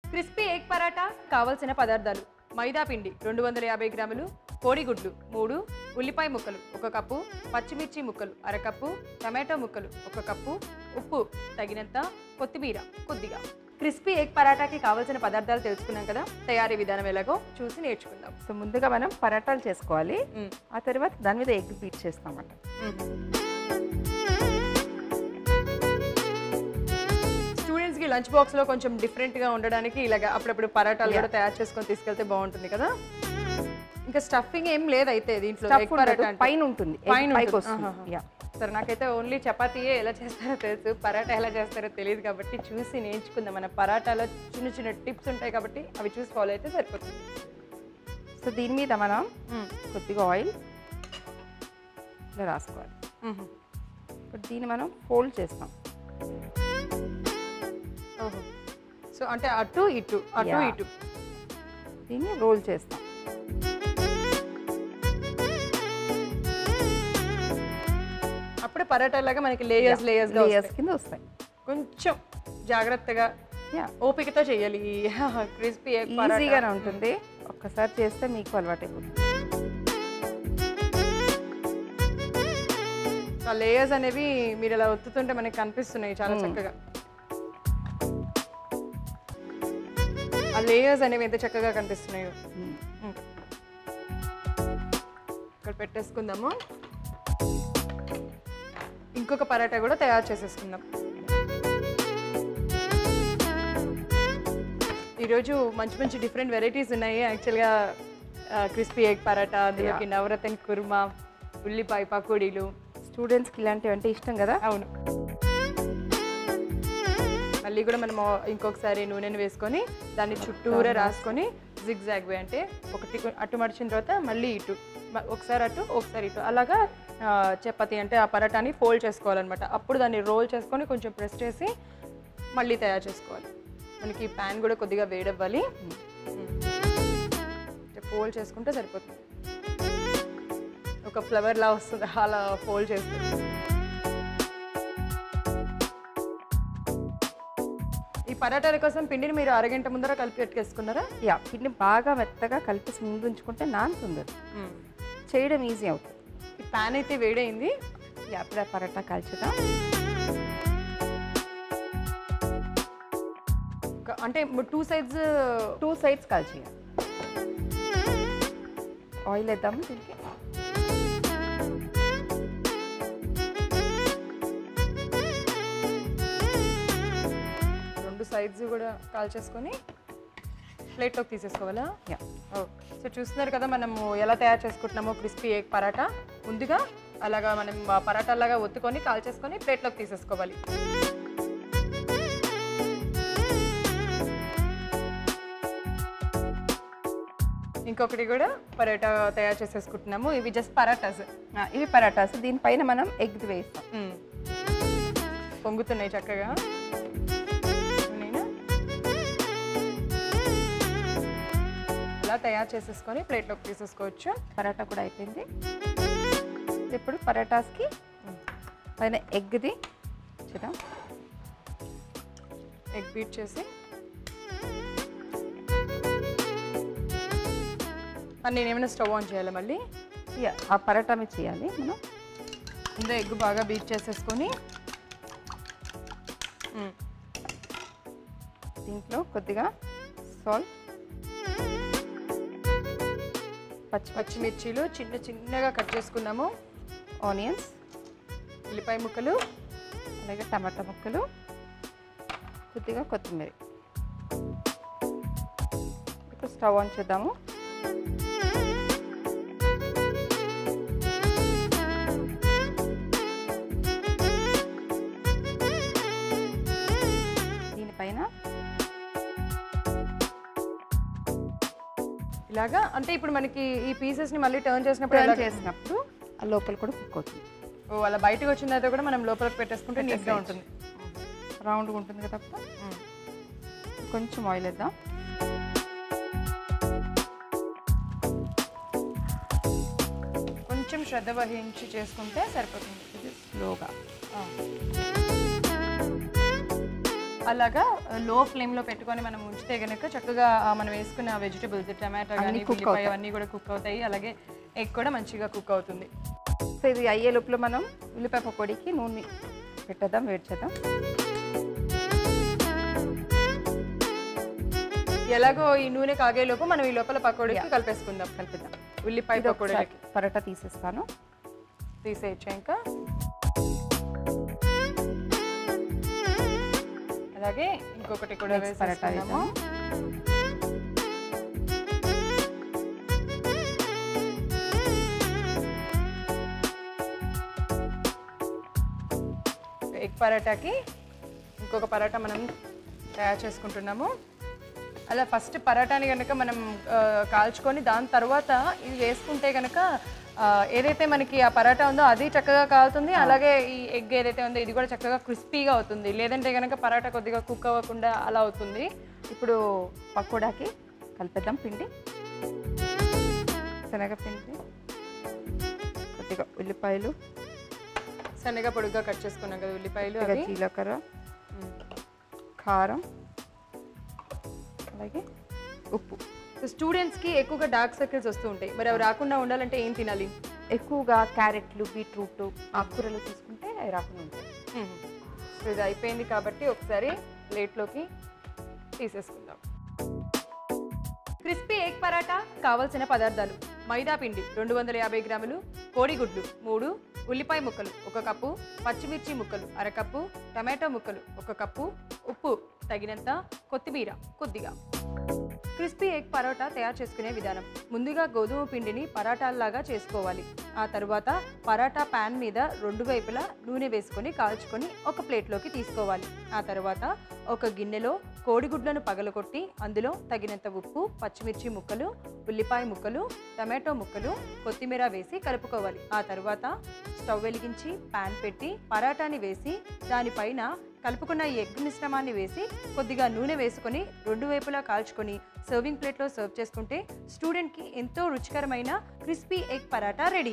Crispy egg paratha కావలసిన పదార్థాలు మైదా పిండి రెండు వందల యాభై గ్రాములు కోడిగుడ్లు మూడు ఉల్లిపాయ ముక్కలు ఒక కప్పు పచ్చిమిర్చి ముక్కలు అరకప్పు టమాటో ముక్కలు ఒక కప్పు ఉప్పు తగినంత కొత్తిమీర కొద్దిగా క్రిస్పీ ఎగ్ పరాటాకి కావలసిన పదార్థాలు తెలుసుకున్నాం కదా తయారీ విధానం ఎలాగో చూసి నేర్చుకుందాం సో ముందుగా మనం పరాటాలు చేసుకోవాలి మ్మ్. ఆ తర్వాత దాని మీద ఎగ్ బీట్ చేస్తామన్నమాట స్టూడెంట్స్ కి లంచ్ బాక్స్ లో కొంచెం డిఫరెంట్ గా ఉండడానికి ఇలాగ అప్పుడప్పుడు పరాటాలు కూడా తయారు చేసుకొని తీసుకెళ్తే బాగుంటుంది కదా ఇంకా స్టఫింగ్ ఏం లేదు అయితే దీంట్లో Stuff egg పరాటా ఉండదు, అంటే. పైన ఉంటుంది Egg పైన పైకి ఉంటుంది. వస్తుంది ఆహాహా. యా సరే నాకైతే ఓన్లీ చపాతీయే ఎలా చేస్తారో తెలుసు పరాటా ఎలా చేస్తారో తెలియదు కాబట్టి చూసి నేర్చుకుందాం మన పరాటాలో చిన్న చిన్న టిప్స్ ఉంటాయి కాబట్టి అవి చూసి ఫాలో అయితే సరిపోతుంది సో దీని మీద మనం కొద్దిగా ఆయిల్ ఇలా రాసుకోవాలి ఇప్పుడు దీన్ని మనం ఫోల్డ్ చేస్తాం ఓహో సో అంటే అటు ఇటు అటు Yeah. ఇటు దీన్ని రోల్ చేస్తాం అప్పుడే పరాటా లాగా మనకి లేయర్స్ లేయర్స్ లేయర్స్ కింద వస్తాయి కొంచెం జాగ్రత్తగా యా ఓపికతో చేయాలి క్రిస్పీ ఎగ్ పరాటా ఈజీగానే ఉంటుంది ఒక్కసారి చేస్తే మీకు అలవాటు అయిపోతుంది ఆ లేయర్స్ అనేవి మీరు ఇలా ఒత్తుతుంటే మనకి కనిపిస్తున్నాయి చాలా Hmm. చక్కగా ఆ లేయర్స్ అనేవి ఎంత చక్కగా కనిపిస్తున్నాయో మ్మ్. Hmm. ఇక్కడ పెట్టేసుకుందాము ఇంకొక పరాటా కూడా తయారు చేసేసుకుందాం ఈరోజు మంచి మంచి డిఫరెంట్ వెరైటీస్ ఉన్నాయి యాక్చువల్గా క్రిస్పీ ఎగ్ పరాటా అందులోకి నవరత్న కుర్మా ఉల్లిపాయ పకోడీలు స్టూడెంట్స్కి ఇలాంటివి అంటే ఇష్టం కదా అవును మళ్ళీ కూడా మనం ఇంకొకసారి నూనెని వేసుకొని దాన్ని చుట్టూరా రాసుకొని జిగ్జాగ్ వే అంటే ఒకటి కొ- అటు మడిచిన తర్వాత మళ్ళీ ఇటు మ- ఒకసారి అటు ఒకసారి ఇటు అలాగా ఆ, చపాతీ అంటే ఆ పరాటాని ఫోల్డ్ చేసుకోవాలన్నమాట అప్పుడు దాన్ని రోల్ చేసుకొని కొంచెం ప్రెస్ చేసి మళ్ళీ తయారు చేసుకోవాలి మనకి ప్యాన్ కూడా కొద్దిగా వేడవ్వాలి ఫోల్డ్ చేసుకుంటే సరిపోతుంది ఒక ఫ్లవర్ లా వస్తుంది అలా ఫోల్డ్ చేస్తే ఈ పరాటాల కోసం పిండిని మీరు అరగంట ముందర కలిపి పెట్టుకేసుకున్నారా యా పిండి బాగా మెత్తగా కలిపి ముందు ఉంచుకుంటే నానుతుంది అది. చేయడం ఈజీ అవుతుంది ఈ ప్యాన్ అయితే వేడైంది యా అప్పుడు ఆ పరోటా కాల్చుదాం ఒక- అంటే టూ సైడ్స్ టూ సైడ్స్ కాల్చేయాలి ఆయిల్ వేద్దాము దీనికి రెండు సైడ్స్ కూడా కాల్చేసుకొని ప్లేట్లోకి తీసేసుకోవాలా యా ఓకే సో చూస్తున్నారు కదా మనము ఎలా తయారు చేసుకుంటున్నామో క్రిస్పీ ఎగ్ పరాటా ముందుగా అలాగా మనం ఆ పరాటాలాగా ఒత్తుకొని కాల్చేసుకొని ప్లేట్లోకి తీసేసుకోవాలి ఇంకొకటి కూడా పరాటా తయారు చేసేసుకుంటున్నాము ఇవి జస్ట్ పరాటాస్ ఆ, ఇవి పరాటాస్ దీనిపైన మనం ఎగ్ వేస్తాం మ్మ్. పొంగుతున్నాయి చక్కగా నేనా? ఇలా తయారు చేసేసుకొని ప్లేట్లోకి తీసేసుకోవచ్చు పరాటా కూడా అయిపోయింది ఇప్పుడు పరాటాస్కి పైన ఎగ్ది చూద్దాం ఎగ్ బీట్ చేసి మరి నేను ఏమైనా స్టవ్ ఆన్ చేయాలి మళ్ళీ యా ఆ పరాటా మీద చేయాలి మనం ముందే ఎగ్ బాగా బీట్ చేసేసుకొని మ్మ్. దీంట్లో కొద్దిగా సాల్ట్ పచ్చి పచ్చిమిర్చీలు చిన్న చిన్నగా కట్ చేసుకున్నాము ఆనియన్స్ ఉల్లిపాయ ముక్కలు అలాగే టమాటా ముక్కలు కొద్దిగా కొత్తిమీర ఇప్పుడు స్టవ్ ఆన్ చేద్దాము దీనిపైన ఇలాగా అంటే ఇప్పుడు మనకి ఈ పీసెస్ ని మళ్ళీ టర్న్ చేసినప్పుడు టర్న్ ఎలా- చేసినప్పుడు ఆ లోపల కూడా కుక్ అవుతుంది ఓ అలా బయటకు వచ్చిన తర్వాత కూడా మనం లోపలికి పెట్టేసుకుంటే నీట్గా ఉంటుంది రౌండ్గా ఉంటుంది కదా అప్పుడు మ్మ్. కొంచెం ఆయిల్ వేద్దాం కొంచెం శ్రద్ధ వహించి చేసుకుంటే సరిపోతుంది ఇది స్లోగా ఆ. అలాగా లో ఫ్లేమ్లో పెట్టుకొని మనం ఉంచితే కనుక చక్కగా ఆ, మనం వేసుకున్న వెజిటబుల్స్ టమాటా కానీ అన్నీ cook ఉల్లిపాయ అవుతాయి. అవన్నీ కూడా కుక్ అవుతాయి అలాగే ఎగ్ కూడా మంచిగా కుక్ అవుతుంది సో ఇది అయ్యే లోపల మనం ఉల్లిపాయ పకోడీకి నూనె పెట్టేద్దాం వేడి చేద్దాం ఎలాగో ఈ నూనె కాగేలోపు మనం ఈ లోపల పకోడీకి కలిపేసుకుందాం కలిపిద్దాం ఉల్లిపాయ ఇది ఒకసారి పకోడీకి పరోటా తీసేస్తాను తీసేయచ్చు ఇంకా అలాగే ఇంకొకటి కూడా Next పరోటా వేసేసుకుందాము ఎగ్ పరాటాకి ఇంకొక పరాటా మనం తయారు చేసుకుంటున్నాము అలా ఫస్ట్ పరాటాని కనుక మనం ఆ, కాల్చుకొని దాని తర్వాత ఇది వేసుకుంటే కనుక ఆ, ఏదైతే మనకి ఆ పరాటా ఉందో అది చక్కగా కాలుతుంది అలాగే ఈ ఎగ్ ఏదైతే ఉందో ఇది కూడా చక్కగా క్రిస్పీగా అవుతుంది లేదంటే కనుక పరాటా కొద్దిగా కుక్ అవ్వకుండా అలా అవుతుంది ఇప్పుడు పకోడాకి కలిపేద్దాం పిండి శనగపిండి కొద్దిగా ఉల్లిపాయలు సన్నగా పొడుగ్గా కట్ చేసుకున్నాం కదా ఉల్లిపాయలు కొద్దిగా అవి జీలకర్ర ఉమ్. కారం అలాగే ఉప్పు సో స్టూడెంట్స్కి ఎక్కువగా డార్క్ సర్కిల్స్ వస్తూ ఉంటాయి మరి అవి రాకుండా ఉండాలంటే ఏం తినాలి ఎక్కువగా క్యారెట్లు బీట్రూట్ ఆకుకూరలు తీసుకుంటే అవి రాకుండా ఉంటాయి సో ఇది అయిపోయింది కాబట్టి ఒకసారి ప్లేట్లోకి తీసేసుకుందాం క్రిస్పీ ఎగ్ పరాటా కావలసిన పదార్థాలు మైదా పిండి రెండు వందల యాభై గ్రాములు కోడిగుడ్లు మూడు ఉల్లిపాయ ముక్కలు ఒక కప్పు పచ్చిమిర్చి ముక్కలు అరకప్పు టమాటో ముక్కలు ఒక కప్పు ఉప్పు తగినంత కొత్తిమీర కొద్దిగా క్రిస్పీ ఎగ్ పరోటా తయారు చేసుకునే విధానం ముందుగా గోధుమ పిండిని పరాటాల్లాగా చేసుకోవాలి ఆ తరువాత పరాటా పాన్ మీద రెండు వైపులా నూనె వేసుకొని కాల్చుకొని ఒక ప్లేట్లోకి తీసుకోవాలి ఆ తర్వాత ఒక గిన్నెలో కోడిగుడ్లను పగలగొట్టి అందులో తగినంత ఉప్పు పచ్చిమిర్చి ముక్కలు ఉల్లిపాయ ముక్కలు టమాటో ముక్కలు కొత్తిమీర వేసి కలుపుకోవాలి ఆ తర్వాత స్టవ్ వెలిగించి పాన్ పెట్టి పరాటాని వేసి దానిపైన కలుపుకున్న ఈ ఎగ్ మిశ్రమాన్ని వేసి కొద్దిగా నూనె వేసుకొని రెండు వైపులా కాల్చుకొని సర్వింగ్ ప్లేట్లో సర్వ్ చేసుకుంటే స్టూడెంట్కి ఎంతో రుచికరమైన క్రిస్పీ ఎగ్ పరాటా రెడీ